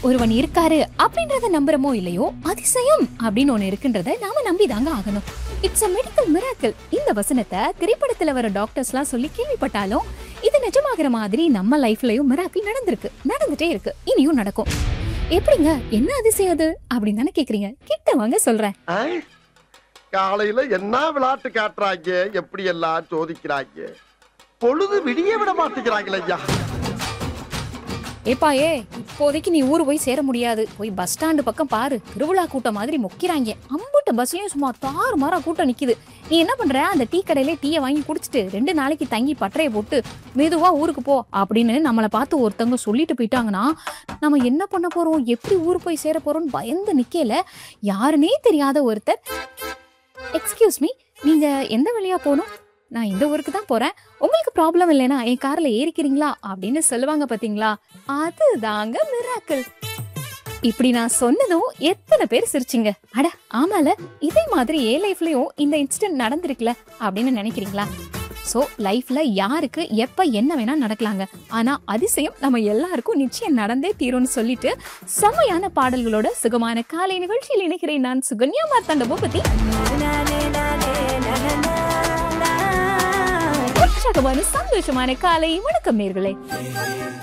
ஒருவன் இருக்காரு அப்படின்றத நம்புறமோ இல்லையோ அதிசயம் அப்படின்னு ஒண்ணு இருக்குன்றத நாம நம்பிதாங்க ஆகணும் இட்ஸ் a மெடிக்கல் மிராக்கிள் இந்த வசனத்தை திரைப்படத்துல வர டாக்டர்ஸ்லாம் சொல்லி கேள்விப்பட்டாலும் இது நிஜமாகிற மாதிரி நம்ம லைஃப்லயும் மிராக்கிள் நடந்திருக்கு நடந்துட்டே இருக்கு இனியும் நடக்கும் எப்படிங்க என்ன அதிசயம் அது அப்படின்னு தானே கேக்குறீங்க கிட்ட வாங்க சொல்றேன் ஆ? காலையில என்ன விளையாட்டு காட்டுறாங்க எப்படி எல்லாம் சோதிக்கிறாங்க பொழுது விடிய விட மாட்டேங்கிறாங்களே ஐயா ஏப்பா ஏ இப்போதைக்கு நீ ஊர் போய் சேர முடியாது போய் பஸ் ஸ்டாண்டு பக்கம் பாரு திருவிழா கூட்டம் மாதிரி மொக்கிறாங்க அம்புட்ட பஸ்லயும் சும்மா தாறு மாறா கூட்டம் நிக்குது நீ என்ன பண்ற அந்த டீ கடையில டீயை வாங்கி குடிச்சிட்டு ரெண்டு நாளைக்கு தங்கி பட்டறைய போட்டு மெதுவா ஊருக்கு போ அப்படின்னு நம்மளை பார்த்து ஒருத்தவங்க சொல்லிட்டு போயிட்டாங்கன்னா நம்ம என்ன பண்ண போறோம் எப்படி ஊர் போய் சேர போறோம்னு பயந்து நிக்கல யாருனே தெரியாத ஒருத்தர் எக்ஸ்கியூஸ் மீ நீங்க எந்த வழியா போகணும் நான் இந்த ஊருக்கு தான் போறேன் உங்களுக்கு ப்ராப்ளம் இல்லைனா என் கார்ல ஏறிக்கிறீங்களா அப்படின்னு சொல்லுவாங்க பாத்தீங்களா அதுதாங்க மிராக்கிள் இப்படி நான் சொன்னதும் எத்தனை பேர் சிரிச்சிங்க அட ஆமால இதே மாதிரி ஏ லைஃப்லயும் இந்த இன்சிடென்ட் நடந்திருக்குல அப்படின்னு நினைக்கிறீங்களா சோ லைஃப்ல யாருக்கு எப்ப என்ன வேணா நடக்கலாங்க ஆனா அதிசயம் நம்ம எல்லாருக்கும் நிச்சயம் நடந்தே தீரும்னு சொல்லிட்டு செம்மையான பாடல்களோட சுகமான காலை நிகழ்ச்சியில் இணைகிறேன் நான் சுகன்யா மார்த்தாண்ட பூபதி உற்சாகமான சந்தோஷமான காலை வணக்கம் நேர்களே